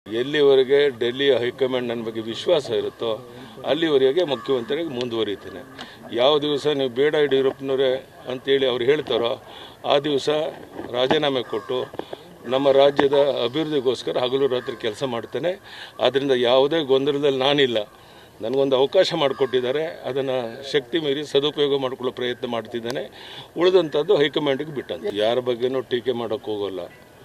ಎಲ್ಲಿವರೆಗೆ ಡೆಲ್ಲಿಯ ಹೈಕಮಾಂಡ್ ನನ್ನ ಬಗ್ಗೆ ವಿಶ್ವಾಸ ಇರುತ್ತೋ ಅಲ್ಲಿವರೆಗೆ ಮುಖ್ಯಮಂತ್ರಿಯಾಗಿ ಮುಂದುವರಿತೇನೆ ಯಾವ ದಿವಸ ನೀವು ಬೇಡ ಯಡಿಯೂರಪ್ಪನವರೇ ಅಂತೇಳಿ ಅವ್ರು ಹೇಳ್ತಾರೋ ಆ ದಿವಸ ರಾಜೀನಾಮೆ ಕೊಟ್ಟು ನಮ್ಮ ರಾಜ್ಯದ ಅಭಿವೃದ್ಧಿಗೋಸ್ಕರ ಹಗಲು ರಾತ್ರಿ ಕೆಲಸ ಮಾಡ್ತೇನೆ ಆದ್ದರಿಂದ ಯಾವುದೇ ಗೊಂದಲದಲ್ಲಿ ನಾನಿಲ್ಲ ನನಗೊಂದು ಅವಕಾಶ ಮಾಡಿಕೊಟ್ಟಿದ್ದಾರೆ ಅದನ್ನು ಶಕ್ತಿ ಮೀರಿ ಸದುಪಯೋಗ ಮಾಡಿಕೊಳ್ಳೋ ಪ್ರಯತ್ನ ಮಾಡ್ತಿದ್ದೇನೆ ಉಳಿದಂಥದ್ದು ಹೈಕಮಾಂಡಿಗೆ ಬಿಟ್ಟಂತೆ ಯಾರ ಬಗ್ಗೆನೂ ಟೀಕೆ ಮಾಡೋಕ್ಕೆ ಹೋಗೋಲ್ಲ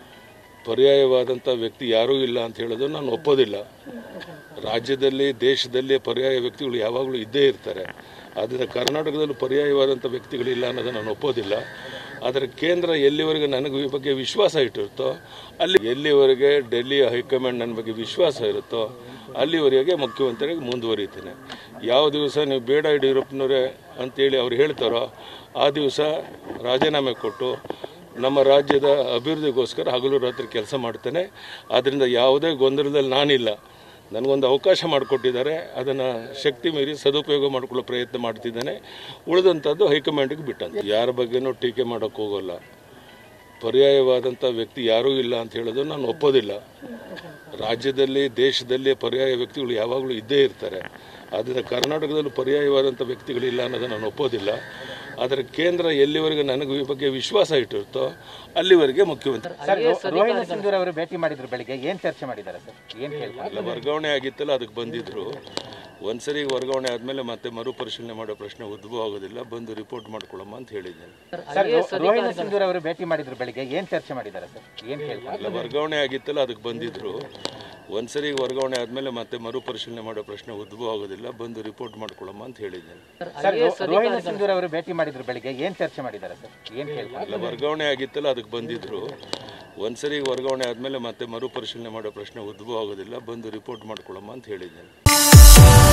ಪರ್ಯಾಯವಾದಂಥ ವ್ಯಕ್ತಿ ಯಾರೂ ಇಲ್ಲ ಅಂತ ಹೇಳೋದು ನಾನು ಒಪ್ಪೋದಿಲ್ಲ ರಾಜ್ಯದಲ್ಲಿ ದೇಶದಲ್ಲಿ ಪರ್ಯಾಯ ವ್ಯಕ್ತಿಗಳು ಯಾವಾಗಲೂ ಇದ್ದೇ ಇರ್ತಾರೆ ಆದ್ದರಿಂದ ಕರ್ನಾಟಕದಲ್ಲೂ ಪರ್ಯಾಯವಾದಂಥ ವ್ಯಕ್ತಿಗಳಿಲ್ಲ ಅನ್ನೋದನ್ನು ನಾನು ಒಪ್ಪೋದಿಲ್ಲ ಆದರೆ ಕೇಂದ್ರ ಎಲ್ಲಿವರೆಗೆ ನನಗೆ ಈ ಬಗ್ಗೆ ವಿಶ್ವಾಸ ಇಟ್ಟಿರುತ್ತೋ ಅಲ್ಲಿ ಎಲ್ಲಿವರೆಗೆ ಡೆಲ್ಲಿಯ ಹೈಕಮಾಂಡ್ ನನ್ನ ಬಗ್ಗೆ ವಿಶ್ವಾಸ ಇರುತ್ತೋ ಅಲ್ಲಿವರೆಗೆ ಮುಖ್ಯಮಂತ್ರಿಯಾಗಿ ಮುಂದುವರಿತೇನೆ ಯಾವ ದಿವಸ ನೀವು ಬೇಡ ಯಡಿಯೂರಪ್ಪನವರೇ ಅಂತೇಳಿ ಅವ್ರು ಹೇಳ್ತಾರೋ ಆ ದಿವಸ ರಾಜೀನಾಮೆ ಕೊಟ್ಟು ನಮ್ಮ ರಾಜ್ಯದ ಅಭಿವೃದ್ಧಿಗೋಸ್ಕರ ಹಗಲು ರಾತ್ರಿ ಕೆಲಸ ಮಾಡ್ತೇನೆ ಆದ್ದರಿಂದ ಯಾವುದೇ ಗೊಂದಲದಲ್ಲಿ ನಾನಿಲ್ಲ ನನಗೊಂದು ಅವಕಾಶ ಮಾಡಿಕೊಟ್ಟಿದ್ದಾರೆ ಅದನ್ನು ಶಕ್ತಿ ಮೀರಿ ಸದುಪಯೋಗ ಮಾಡಿಕೊಳ್ಳೋ ಪ್ರಯತ್ನ ಮಾಡ್ತಿದ್ದೇನೆ ಉಳಿದಂಥದ್ದು ಹೈಕಮಾಂಡಿಗೆ ಬಿಟ್ಟಂತೆ ಯಾರ ಬಗ್ಗೆನೂ ಟೀಕೆ ಮಾಡೋಕ್ಕೆ ಹೋಗೋಲ್ಲ ಪರ್ಯಾಯವಾದಂಥ ವ್ಯಕ್ತಿ ಯಾರೂ ಇಲ್ಲ ಅಂತ ಹೇಳೋದು ನಾನು ಒಪ್ಪೋದಿಲ್ಲ ರಾಜ್ಯದಲ್ಲಿ ದೇಶದಲ್ಲಿ ಪರ್ಯಾಯ ವ್ಯಕ್ತಿಗಳು ಯಾವಾಗಲೂ ಇದ್ದೇ ಇರ್ತಾರೆ ಆದ್ದರಿಂದ ಕರ್ನಾಟಕದಲ್ಲೂ ಪರ್ಯಾಯವಾದಂಥ ವ್ಯಕ್ತಿಗಳಿಲ್ಲ ಅನ್ನೋದನ್ನು ನಾನು ಒಪ್ಪೋದಿಲ್ಲ ಆದರೆ ಕೇಂದ್ರ ಎಲ್ಲಿವರೆಗೆ ನನಗೆ ಈ ಬಗ್ಗೆ ವಿಶ್ವಾಸ ಇಟ್ಟಿರುತ್ತೋ ಅಲ್ಲಿವರೆಗೆ ಮುಖ್ಯಮಂತ್ರಿ ಸರ್ ರೋಹಿಣಿ ಸಿಂಧೂರ್ ಅವರು ಭೇಟಿ ಮಾಡಿದ್ರು ಬೆಳಿಗ್ಗೆ ಏನ್ ಚರ್ಚೆ ಮಾಡಿದ್ದಾರೆ ಸರ್ ಏನ್ ಕೇಳ್ತಾರೆ ಅಲ್ಲ ವರ್ಗಾವಣೆ ಆಗಿತ್ತಲ್ಲ ಅದಕ್ಕೆ ಬಂದಿದ್ರು ಒಂದ್ಸರಿ ವರ್ಗಾವಣೆ ಆದಮೇಲೆ ಮತ್ತೆ ಮರುಪರಿಶೀಲನೆ ಮಾಡೋ ಪ್ರಶ್ನೆ ಉದ್ಭವ ಆಗೋದಿಲ್ಲ ಬಂದು ರಿಪೋರ್ಟ್ ಮಾಡ್ಕೊಳ್ಳಮ್ಮ ಅಂತ ಹೇಳಿದ್ದೇನೆ ಸರ್ ರೋಹಿಣಿ ಸಿಂಧೂರ್ ಅವರು ಭೇಟಿ ಮಾಡಿದ್ರು ಬೆಳಿಗ್ಗೆ ಏನ್ ಚರ್ಚೆ ಮಾಡಿದ್ದಾರೆ ಸರ್ ಏನ್ ಕೇಳ್ತಾರೆ ಅಲ್ಲ ವರ್ಗಾವಣೆ ಆಗಿತ್ತಲ್ಲ ಅದಕ್ಕೆ ಬಂದಿದ್ರು ಒಂದ್ಸರಿ ವರ್ಗಾವಣೆ ಆದಮೇಲೆ ಮತ್ತೆ ಮರುಪರಿಶೀಲನೆ ಮಾಡೋ ಪ್ರಶ್ನೆ ಉದ್ಭವ ಆಗೋದಿಲ್ಲ ಬಂದು ರಿಪೋರ್ಟ್ ಮಾಡ್ಕೊಳ್ಳಮ್ಮ ಅಂತ ಹೇಳಿದ್ದೇನೆ ಸರ್ ರೋಹಿಣಿ ಸಿಂಧೂರ್ ಅವರು ಭೇಟಿ ಮಾಡಿದ್ರು ಬೆಳಿಗ್ಗೆ ಏನ್ ಚರ್ಚೆ ಮಾಡಿದ್ದಾರೆ ಸರ್ ಏನ್ ಕೇಳ್ತಾರೆ ಅಲ್ಲ ವರ್ಗಾವಣೆ ಆಗಿತ್ತಲ್ಲ ಅದಕ್ಕೆ ಬಂದಿದ್ರು ಒಂದ್ಸರಿ ವರ್ಗಾವಣೆ ಆದಮೇಲೆ ಮತ್ತೆ ಮರುಪರಿಶೀಲನೆ ಮಾಡೋ ಪ್ರಶ್ನೆ ಉದ್ಭವ ಆಗೋದಿಲ್ಲ ಬಂದು ರಿಪೋರ್ಟ್ ಮಾಡ್ಕೊಳ್ಳಮ್ಮ ಅಂತ ಹೇಳಿದ್ದೇನೆ